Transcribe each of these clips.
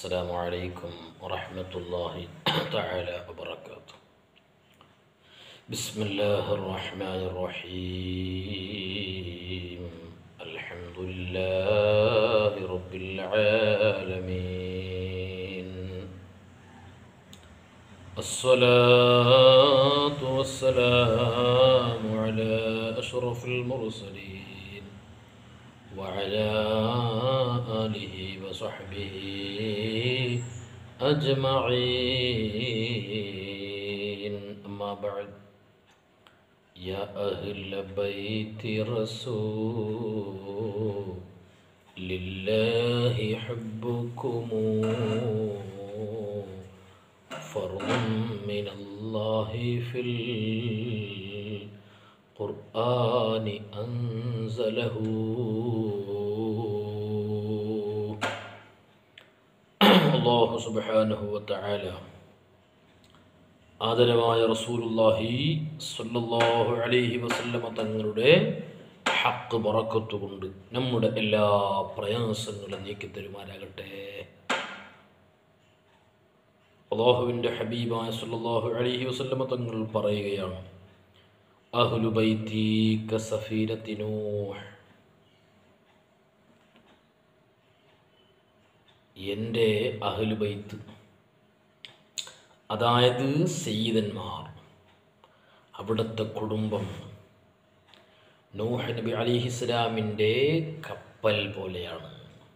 السلام عليكم ورحمة الله تعالى وبركاته بسم الله الرحمن الرحيم الحمد لله رب العالمين الصلاة والسلام على أشرف المرسلين وعلى آله وصحبه أجمعين أما بعد يا أهل بيت رسول لله حبكم فرض من الله في القرآن أنزله അള്ളാഹു സുബ്ഹാനഹു വതആല ആദരവായ റസൂലുള്ളാഹി സ്വല്ലല്ലാഹു അലൈഹി വസല്ലമ തങ്ങളുടെ ഹക്ക് ബറക്കത്ത് കൊണ്ട് നമ്മുടെ എല്ലാ പ്രയാസങ്ങളും നീക്കി തരുമാരാകട്ടെ അള്ളാഹുവിൻ്റെ ഹബീബായ സ്വല്ലല്ലാഹു അലൈഹി വസല്ലമ തങ്ങൾ പറയുകയാണ് അഹ്ലു ബൈത്തി കസഫീനത്തി നൂഹ് എൻ്റെ അഹ്ലുബൈത്ത് അതായത് സയ്യിദന്മാർ അവിടുത്തെ കുടുംബം നൂഹ് നബി അലിഹിസ്ലാമിൻ്റെ കപ്പൽ പോലെയാണ്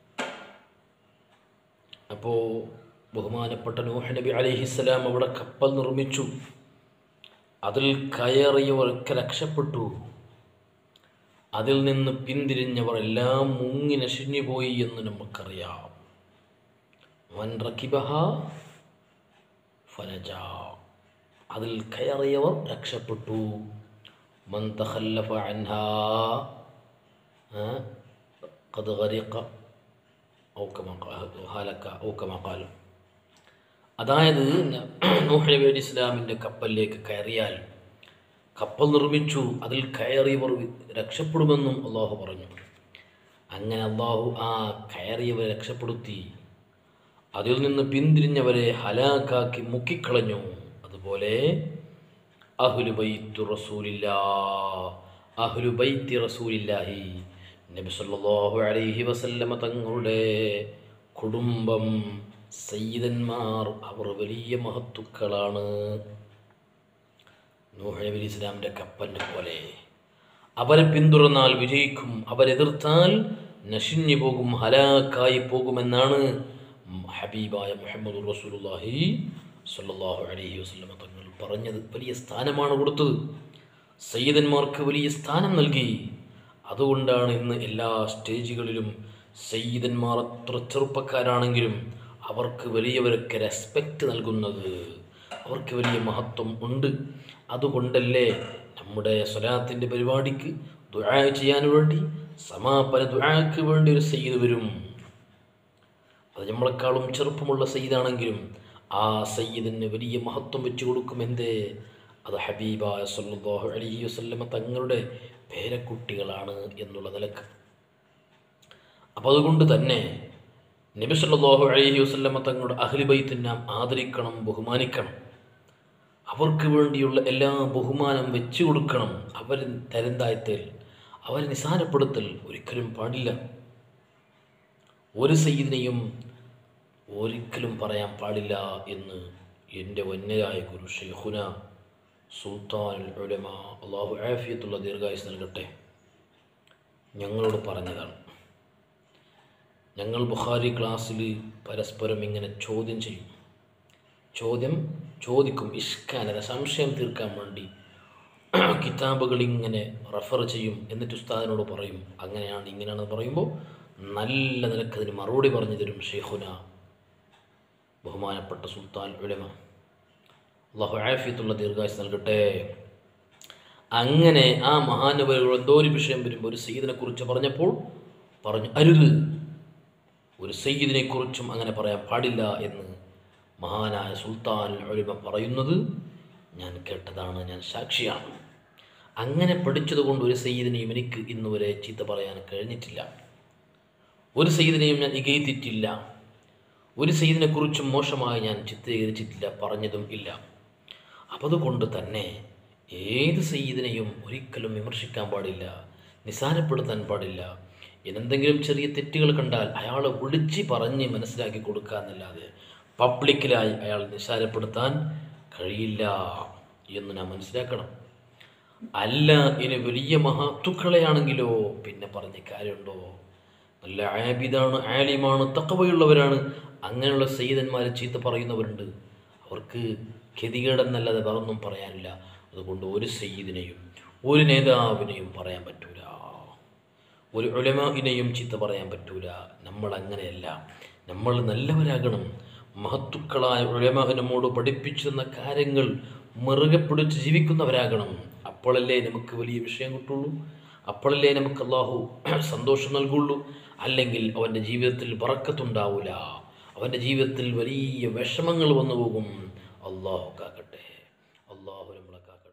അപ്പോൾ ബഹുമാനപ്പെട്ട നൂഹ് നബി അലിഹിസ്ലാം അവിടെ കപ്പൽ നിർമ്മിച്ചു അതിൽ കയറിയവർക്ക് രക്ഷപ്പെട്ടു അതിൽ നിന്ന് പിന്തിരിഞ്ഞവർ എല്ലാം മുങ്ങി നശിഞ്ഞുപോയി എന്ന് നമുക്കറിയാം വൻ റക്കിബഹ ഫനജ അതിൽ കയറിയവർ രക്ഷപ്പെട്ടു മൻ തഖല്ലഫ അൻഹാ قد غرق أو كما هلك أو كما قال അതായത് നൂഹ് നബി അലി ഇസ്ലാമിൻ്റെ കപ്പലിലേക്ക് കയറിയാൽ കപ്പൽ നിർമ്മിച്ചു അതിൽ കയറിയവർ രക്ഷപ്പെടുമെന്നും അള്ളാഹു പറഞ്ഞു അങ്ങനെ അള്ളാഹു ആ കയറിയവരെ രക്ഷപ്പെടുത്തി അതിൽ നിന്ന് പിന്തിരിഞ്ഞവരെ ഹലാക്കാക്കി മുക്കിക്കളഞ്ഞു അതുപോലെ അഹുലു ബൈത്തു റസൂലില്ല അഹുലു ബൈത്തി റസൂലില്ലാഹി നബി സല്ലല്ലാഹു അലൈഹി വസല്ലമ തങ്ങളുടെ കുടുംബം സയ്യിദന്മാർ അവർ വലിയ മഹത്തുക്കളാണ് നൂഹ് നബി ഇസ്ലാമിൻ്റെ കപ്പലിനെ പോലെ അവരെ പിന്തുടർന്നാൽ വിജയിക്കും അവരെതിർത്താൽ നശിഞ്ഞു പോകും ഹലാക്കായി പോകുമെന്നാണ് ഹബീബായ മുഹമ്മദ് റസൂലുള്ളാഹി സല്ലല്ലാഹു അലൈഹി വസല്ലമ തങ്ങൾ പറഞ്ഞത് വലിയ സ്ഥാനമാണ് കൊടുത്തത് സയ്യിദന്മാർക്ക് വലിയ സ്ഥാനം നൽകി അതുകൊണ്ടാണ് ഇന്ന് എല്ലാ സ്റ്റേജുകളിലും സയ്യിദന്മാർ അത്ര ചെറുപ്പക്കാരാണെങ്കിലും അവർക്ക് വലിയവരൊക്കെ റെസ്പെക്റ്റ് നൽകുന്നത് അവർക്ക് വലിയ മഹത്വം ഉണ്ട് അതുകൊണ്ടല്ലേ നമ്മുടെ സ്വലാത്തിൻ്റെ പരിപാടിക്ക് ദുആ ചെയ്യാൻ വേണ്ടി സമാപന ദുആക്ക് വേണ്ടി ഒരു സയ്യിദ് വരും അത് നമ്മളെക്കാളും ചെറുപ്പമുള്ള സയ്യിദാണെങ്കിലും ആ സയ്യിദിന് വലിയ മഹത്വം വെച്ചു കൊടുക്കും എന്തേ അത് ഹബീബായ സല്ലല്ലാഹു അലൈഹി വസല്ലമ തങ്ങളുടെ പേരക്കുട്ടികളാണ് എന്നുള്ള നിലക്ക് അപ്പോൾ അതുകൊണ്ട് തന്നെ നബി സല്ലല്ലാഹു അലൈഹി വസല്ലമ തങ്ങളുടെ അഹ്ലിബൈത്തിനെ നാം ആദരിക്കണം ബഹുമാനിക്കണം അവർക്ക് വേണ്ടിയുള്ള എല്ലാ ബഹുമാനം വെച്ചു കൊടുക്കണം അവർ തരന്തായത്തിൽ അവരെ നിസാരപ്പെടുത്തൽ ഒരിക്കലും പാടില്ല ഒരു സയ്യിദിനെയും ഒരിക്കലും പറയാൻ പാടില്ല എന്ന് എൻ്റെ വന്യരായ ഗുരു ഷെയ്ഖുന സുൽത്താൻ ഉലമ അള്ളാഹു ആഫിയത്തുള്ള ദീർഘായുസ് നൽകട്ടെ ഞങ്ങളോട് പറഞ്ഞതാണ് ഞങ്ങൾ ബുഖാരി ക്ലാസ്സിൽ പരസ്പരം ഇങ്ങനെ ചോദ്യം ചെയ്യും ചോദ്യം ചോദിക്കും ഇഷ്കാനര സംശയം തീർക്കാൻ വേണ്ടി കിതാബുകൾ ഇങ്ങനെ റെഫർ ചെയ്യും എന്നിട്ട് ഉസ്താദിനോട് പറയും അങ്ങനെയാണ് ഇങ്ങനെയാണെന്ന് പറയുമ്പോൾ നല്ല നിലക്ക് അതിന് മറുപടി പറഞ്ഞു തരും ഷെയ്ഖുന ബഹുമാനപ്പെട്ട സുൽത്താൻ ഉലമ അള്ളാഹു ആഫിയത്തുള്ള ദീർഘായുസ് നൽകട്ടെ അങ്ങനെ ആ മഹാനുഭവകൾ എന്തോ ഒരു വിഷയം വരുമ്പോൾ ഒരു സയ്യിദിനെ കുറിച്ച് പറഞ്ഞപ്പോൾ പറഞ്ഞു അരുത് ഒരു സയ്യിദിനെ കുറിച്ചും അങ്ങനെ പറയാൻ പാടില്ല എന്ന് മഹാനായ സുൽത്താൻ ഉലമ പറയുന്നത് ഞാൻ കേട്ടതാണ് ഞാൻ സാക്ഷിയാണ് അങ്ങനെ പഠിച്ചതുകൊണ്ട് ഒരു സയ്യിദിനെയും എനിക്ക് ഇന്നുവരെ ചീത്ത പറയാൻ കഴിഞ്ഞിട്ടില്ല ഒരു സയ്യിദിനെയും ഞാൻ ഇകയത്തിറ്റില്ല ഒരു സയ്യിദിനെക്കുറിച്ചും മോശമായി ഞാൻ ചിത്രീകരിച്ചിട്ടില്ല പറഞ്ഞതും ഇല്ല അപ്പം അതുകൊണ്ട് തന്നെ ഏത് സയ്യിദിനെയും ഒരിക്കലും വിമർശിക്കാൻ പാടില്ല നിസാരപ്പെടുത്താൻ പാടില്ല എന്തെങ്കിലും ചെറിയ തെറ്റുകൾ കണ്ടാൽ അയാളെ വിളിച്ച് പറഞ്ഞ് മനസ്സിലാക്കി കൊടുക്കുക എന്നല്ലാതെ പബ്ലിക്കിലായി അയാൾ നിസാരപ്പെടുത്താൻ കഴിയില്ല എന്ന് നാം മനസ്സിലാക്കണം അല്ല ഇനി വലിയ മഹത്തുക്കളെയാണെങ്കിലോ പിന്നെ പറഞ്ഞ കാര്യമുണ്ടോ നല്ല ആബിദാണ് ആലിമാണ് തക്കവയുള്ളവരാണ് അങ്ങനെയുള്ള സയ്യിദന്മാരെ ചീത്ത പറയുന്നവരുണ്ട് അവർക്ക് ഗതികേടെന്നല്ലാതെ വേറൊന്നും പറയാനില്ല അതുകൊണ്ട് ഒരു സയ്യിദിനെയും ഒരു നേതാവിനെയും പറയാൻ പറ്റൂല ഒരു ഉലമാവിനെയും ചീത്ത പറയാൻ പറ്റൂല നമ്മൾ അങ്ങനെയല്ല നമ്മൾ നല്ലവരാകണം മഹത്തുക്കളായ ഉലമ നമ്മോട് പഠിപ്പിച്ചു തന്ന കാര്യങ്ങൾ മുറുകെ പിടിച്ച് ജീവിക്കുന്നവരാകണം അപ്പോഴല്ലേ നമുക്ക് വലിയ വിഷയം കിട്ടുള്ളൂ അപ്പോഴല്ലേ നമുക്ക് അള്ളാഹു സന്തോഷം നൽകുള്ളൂ അല്ലെങ്കിൽ അവൻ്റെ ജീവിതത്തിൽ വറക്കത്തുണ്ടാവില്ല അവൻ്റെ ജീവിതത്തിൽ വലിയ വിഷമങ്ങൾ വന്നു പോകും അള്ളാഹു കാക്കട്ടെ അള്ളാഹു നമ്മളെ കാക്കട്ടെ